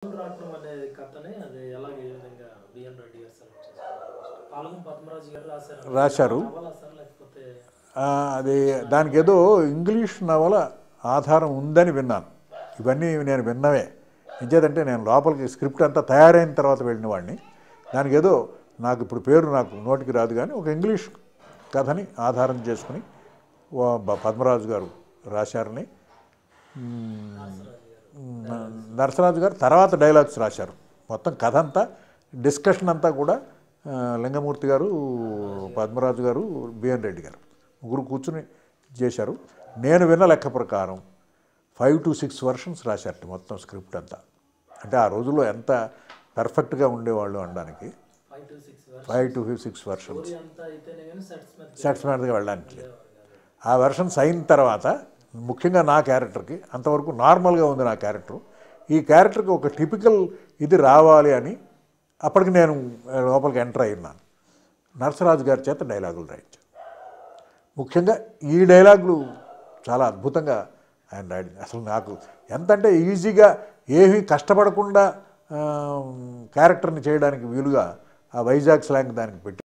రాట్నం అనే కథనే అది ఎలాగ ఏ విధంగా బిఎన్ రెడ్డి గారు సెలెక్ట్ చేశారు పాలకం పద్మరాజు గారు రాశారు రాశారు నవల సార్ లేకపోతే ఆ, అది దానికి ఏదో ఇంగ్లీష్ నవల ఆధారం ఉందని విన్నాను ఇవన్నీ నేను విన్నవే ఇంచేదంటే నేను లోపలికి స్క్రిప్ట్ అంతా తయారైన తర్వాత వెళ్ళిన వాడిని దానికి ఏదో నాకు ఇప్పుడు పేరు నాకు నోటికి రాదు కానీ ఒక ఇంగ్లీష్ కథని ఆధారం చేసుకుని ఓ బ- పద్మరాజు గారు రాశారని మ్, నరసరాజు గారు తర్వాత డైలాగ్స్ రాశారు మొత్తం కథ అంతా డిస్కషన్ అంతా కూడా ఆ, లింగమూర్తి గారు పద్మరాజు గారు బిఎన్ రెడ్డి గారు ముగ్గురు కూర్చుని చేశారు నేను విన్న లెక్క ప్రకారం ఫైవ్ టు సిక్స్ వర్షన్స్ రాశారట మొత్తం స్క్రిప్ట్ అంతా అంటే ఆ రోజుల్లో ఎంత పర్ఫెక్ట్గా ఉండేవాళ్ళు అనడానికి ఫైవ్ టు సిక్స్ వర్ష five to six versions story అంతా అయితేనే కానీ సెట్స్ మీద సెట్స్ మీదకి వెళ్ళడానికి లేదు ఆ వెర్షన్స్ అయిన తర్వాత ముఖ్యంగా నా క్యారెక్టర్కి అంతవరకు నార్మల్గా ఉంది నా క్యారెక్టర్ ఈ క్యారెక్టర్కి ఒక టిపికల్ ఇది రావాలి అని అప్పటికి నేను లోపలికి ఎంటర్ అయినాను నరసరాజు గారి చేత డైలాగులు రాయించాను ముఖ్యంగా ఈ డైలాగులు చాలా అద్భుతంగా ఆయన రాయడం అసలు నాకు ఎంతంటే ఈజీగా ఏమీ కష్టపడకుండా ఆ, క్యారెక్టర్ని చేయడానికి వీలుగా ఆ వైజాగ్ స్లాంగ్ దానికి పెట్టి